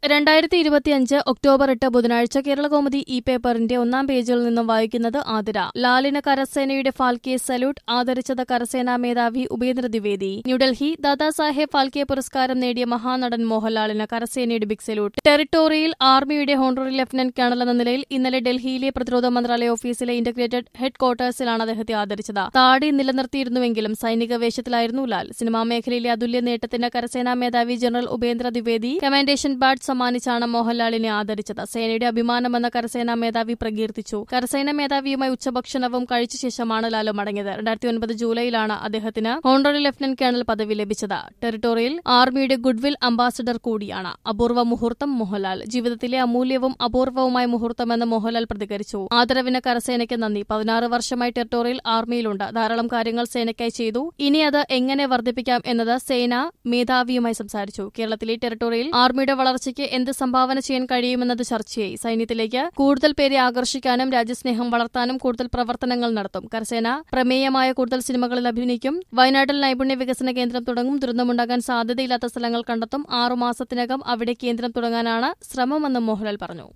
രണ്ടായിരത്തി ഇരുപത്തിയഞ്ച് ഒക്ടോബർ എട്ട് ബുധനാഴ്ച കേരളകൗമുദി ഇ പേപ്പറിന്റെ ഒന്നാം പേജിൽ നിന്നും വായിക്കുന്നത് ആതിര ലാലിന് കരസേനയുടെ ഫാൽക്കെ സല്യൂട്ട് ആദരിച്ചത് കരസേനാ മേധാവി ഉപേന്ദ്ര ദ്വിവേദി ന്യൂഡൽഹി ദാദാസാഹേബ് ഫാൽക്കെ പുരസ്കാരം നേടിയ മഹാനടൻ മോഹൻലാലിന് കരസേനയുടെ ബിഗ് സല്യൂട്ട് ടെറിട്ടോറിയൽ ആർമിയുടെ ഹോണററി ലഫ്റ്റനന്റ് കേണൽ എന്ന നിലയിൽ ഇന്നലെ ഡൽഹിയിലെ പ്രതിരോധ മന്ത്രാലയ ഓഫീസിലെ ഇന്റഗ്രേറ്റഡ് ഹെഡ് ക്വാർട്ടേഴ്സിലാണ് അദ്ദേഹത്തെ ആദരിച്ചത് താടി നിലനിർത്തിയിരുന്നുവെങ്കിലും സൈനിക വേഷത്തിലായിരുന്നു ലാൽ സിനിമാ മേഖലയിലെ അതുല്യ നേട്ടത്തിന് കരസേനാ മേധാവി general Upendra Dwivedi commendation badge സമ്മാനിച്ചാണ് മോഹൻലാലിനെ ആദരിച്ചത് സേനയുടെ അഭിമാനമെന്ന് കരസേനാ മേധാവി പ്രകീർത്തിച്ചു കരസേനാ മേധാവിയുമായി ഉച്ചഭക്ഷണവും കഴിച്ച ശേഷമാണ് ലാലു മടങ്ങിയത് രണ്ടായിരത്തി ഒൻപത് ജൂലൈയിലാണ് അദ്ദേഹത്തിന് ഹോണററി ലഫ്റ്റനന്റ് കേണൽ പദവി ലഭിച്ചത് ടെറിട്ടോറിയൽ ആർമിയുടെ ഗുഡ്വിൽ അംബാസഡർ കൂടിയാണ് അപൂർവ മുഹൂർത്തം മോഹൻലാൽ ജീവിതത്തിലെ അമൂല്യവും അപൂർവവുമായ മുഹൂർത്തമെന്ന് മോഹൻലാൽ പ്രതികരിച്ചു ആദരവിന് കരസേനയ്ക്ക് നന്ദി പതിനാറ് വർഷമായി ടെറിട്ടോറിയൽ ആർമിയിലുണ്ട് ധാരാളം കാര്യങ്ങൾ സേനയ്ക്കായി ചെയ്തു ഇനി അത് എങ്ങനെ വർദ്ധിപ്പിക്കാം എന്നത് സേന മേധാവിയുമായി സംസാരിച്ചു കേരളത്തിലെ ടെറിട്ടോറിയൽ ആർമിയുടെ വളർച്ചയ്ക്ക് എന്ത് സംഭാവന ചെയ്യാൻ കഴിയുമെന്നത് ചർച്ചയായി സൈന്യത്തിലേക്ക് കൂടുതൽ പേരെ ആകർഷിക്കാനും രാജ്യസ്നേഹം വളർത്താനും കൂടുതൽ പ്രവർത്തനങ്ങൾ നടത്തും കരസേന പ്രമേയമായ കൂടുതൽ സിനിമകളിൽ അഭിനയിക്കും വയനാട്ടിൽ നൈപുണ്യ വികസന കേന്ദ്രം തുടങ്ങും ദുരന്തമുണ്ടാകാൻ സാധ്യതയില്ലാത്ത സ്ഥലങ്ങൾ കണ്ടെത്തും ആറുമാസത്തിനകം അവിടെ കേന്ദ്രം തുടങ്ങാനാണ് ശ്രമമെന്നും മോഹൻലാൽ പറഞ്ഞു